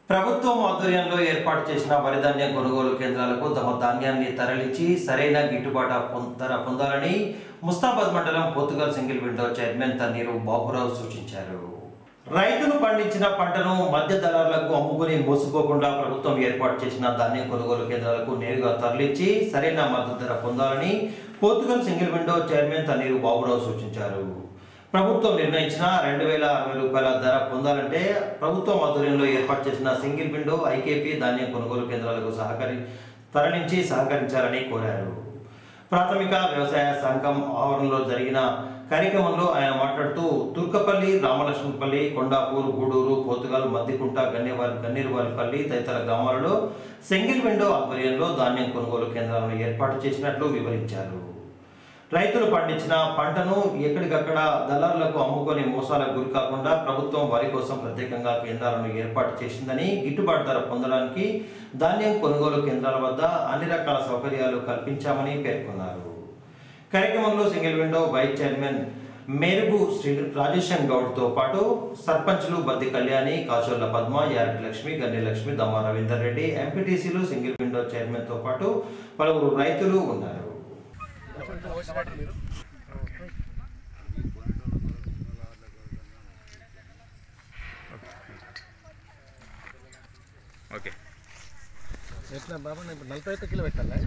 ప్రభుత్వం ఆధ్వర్యంలో ఏర్పాటు చేసిన వరి ధాన్యం కొనుగోలు కేంద్రాలకు తమ ధాన్యాన్ని తరలించి సరైన గిట్టుబాటు పొం- ధర పొందాలని ముస్తాబాద్ మండలం Pothugal single window chairman Thanneeru Baburao సూచించారు రైతులు పండించిన పంటను మధ్య దళారులకు అమ్ముకుని మోసపోకుండా ప్రభుత్వం ఏర్పాటు చేసిన ధాన్యం కొనుగోలు కేంద్రాలకు నేరుగా తరలించి సరైన మద్దతు ధర పొందాలని Pothugal single window chairman Thanneeru Baburao సూచించారు ప్రభుత్వం నిర్ణయించిన రెండు వేల అరవై రూపాయల ధర పొందాలంటే ప్రభుత్వం ఆధ్వర్యంలో ఏర్పాటు చేసిన సింగిల్ విండో ఐకేపీ ధాన్యం కొనుగోలు కేంద్రాలకు సహకరి తరలించి సహకరించాలని కోరారు ప్రాథమిక వ్యవసాయ సంఘం ఆవరణలో జరిగిన కార్యక్రమంలో ఆయన మాట్లాడుతూ తుర్కపల్లి రామలక్ష్మణపల్లి కొండాపూర్ గూడూరు పోతుగల్ మద్దికుంట గన్నేవారి గన్నేరువారిపల్లి తదితర గ్రామాలలో సింగిల్ విండో ఆధ్వర్యంలో ధాన్యం కొనుగోలు కేంద్రాలను ఏర్పాటు చేసినట్లు వివరించారు రైతులు పండించిన పంటను ఎక్కడికక్కడ దళారులకు అమ్ముకొని మోసాలకు గురి కాకుండా ప్రభుత్వం వరి కోసం ప్రత్యేకంగా కేంద్రాలను ఏర్పాటు చేసిందని గిట్టుబాటు ధర పొందడానికి ధాన్యం కొనుగోలు కేంద్రాల వద్ద అన్ని రకాల సౌకర్యాలు కల్పించామని పేర్కొన్నారు కార్యక్రమంలో single window vice chairman Merugu Shri Rajeshan గౌడ్తో పాటు సర్పంచ్లు బద్ది కళ్యాణి కాచోళ్ల పద్మ యారటి లక్ష్మి గన్ని లక్ష్మి దమ్మా రవీందర్ రెడ్డి ఎంపీటీసీలు సింగిల్ విండో చైర్మన్తో పాటు పలువురు రైతులు ఉన్నారు ఓకే ఎట్లా బాబా నేను ఇప్పుడు నలభై ఐదు కిలో పెట్టాలా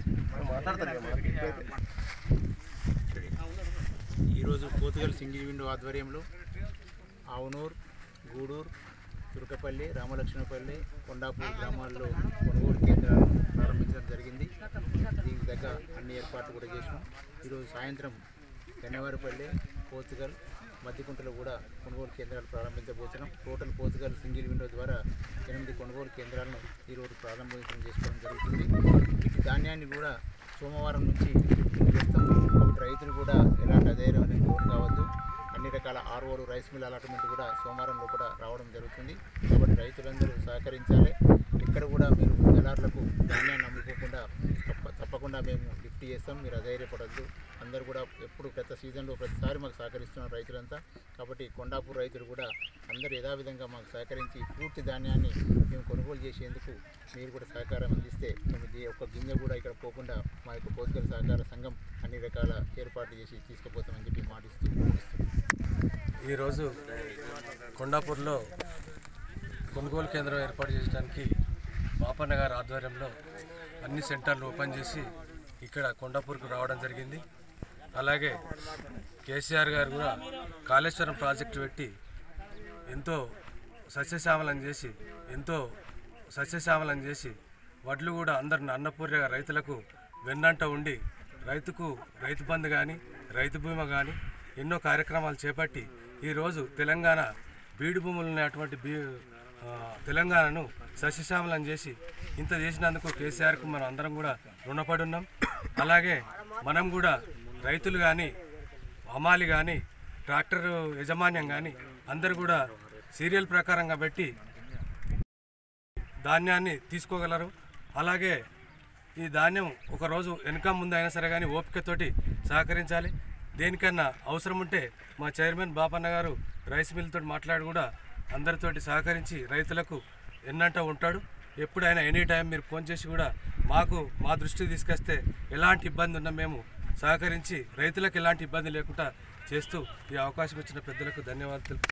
ఈరోజు పోతుగల్ సింగిల్ విండో ఆధ్వర్యంలో ఆవునూర్ గూడూరు తురకపల్లి రామలక్ష్మణపల్లి కొండాపూర్ గ్రామాల్లో కొనుగోలు కేంద్రాలను ప్రారంభించడం జరిగింది దీనికి తగ్గ అన్ని ఏర్పాట్లు కూడా చేసినాం ఈరోజు సాయంత్రం గన్నవారిపల్లి పోతుగల్ మధ్యకుంటలో కూడా కొనుగోలు కేంద్రాలు ప్రారంభించబోతున్నాం టోటల్ పోతుగల్ సింగిల్ విండో ద్వారా ఎనిమిది కొనుగోలు కేంద్రాలను ఈరోజు ప్రారంభోత్సవం చేసుకోవడం జరుగుతుంది ఇటు ధాన్యాన్ని కూడా సోమవారం నుంచి షిఫ్టింగ్ చేస్తాం కాబట్టి రైతులు కూడా ఎలాంటి అధైర్యం అనేది లోటు కావద్దు అన్ని రకాల ఆర్ఓలు రైస్ మిల్ అలాట్మెంట్ కూడా సోమవారం లోపల రావడం జరుగుతుంది కాబట్టి రైతులందరూ సహకరించాలి ఇక్కడ కూడా మీరు దళారులకు ధాన్యాన్ని అమ్ముకోకుండా తప్ప తప్పకుండా మేము లిఫ్ట్ చేస్తాం మీరు అధైర్యపడద్దు అందరూ కూడా ఎప్పుడు ప్రతి సీజన్లో ప్రతిసారి మాకు సహకరిస్తున్నారు రైతులంతా కాబట్టి కొండాపూర్ రైతులు కూడా అందరూ యథావిధంగా మాకు సహకరించి పూర్తి ధాన్యాన్ని మేము కొనుగోలు చేసేందుకు మీరు కూడా సహకారం అందిస్తే మేము ఈ ఒక్క గింజ కూడా ఇక్కడ పోకుండా మా యొక్క పోతుగల సహకార సంఘం అన్ని రకాల ఏర్పాట్లు చేసి తీసుకుపోతామని చెప్పి మాటిస్తూ ముగిస్తున్నాం. ఈరోజు కొండాపూర్లో కొనుగోలు కేంద్రం ఏర్పాటు చేయడానికి బాపన్న గారి ఆధ్వర్యంలో అన్ని సెంటర్లు ఓపెన్ చేసి ఇక్కడ కొండాపూర్కు రావడం జరిగింది అలాగే కేసీఆర్ గారు కూడా కాళేశ్వరం ప్రాజెక్టు పెట్టి ఎంతో సస్యశ్యామలం చేసి ఎంతో సస్యశ్యామలం చేసి వడ్లు కూడా అందరిని అన్నపూర్యగా రైతులకు వెన్నంట ఉండి రైతుకు రైతు బంధు కానీ రైతు బీమా కానీ ఎన్నో కార్యక్రమాలు చేపట్టి ఈరోజు తెలంగాణ బీడు భూములు ఉన్నటువంటి బీ ఆ, తెలంగాణను సస్యశ్యామలం చేసి ఇంత చేసినందుకు కేసీఆర్కు మనం అందరం కూడా రుణపడి ఉన్నాం అలాగే మనం కూడా రైతులు కానీ హమాలి కానీ ట్రాక్టర్ యజమాన్యం కానీ అందరు కూడా సీరియల్ ప్రకారంగా పెట్టి ధాన్యాన్ని తీసుకోగలరు అలాగే ఈ ధాన్యం ఒకరోజు వెనక ముందు అయినా సరే కానీ ఓపికతోటి సహకరించాలి దేనికన్నా అవసరం ఉంటే మా చైర్మన్ బాపన్న గారు రైస్ మిల్తో మాట్లాడి కూడా అందరితోటి సహకరించి రైతులకు ఎన్నంట ఉంటాడు ఎప్పుడైనా ఎనీ టైం మీరు ఫోన్ చేసి కూడా మాకు మా దృష్టికి తీసుకొస్తే ఎలాంటి ఇబ్బంది ఉన్నా మేము సహకరించి రైతులకు ఎలాంటి ఇబ్బంది లేకుండా చేస్తూ ఈ అవకాశం ఇచ్చిన పెద్దలకు ధన్యవాదాలు తెలుపు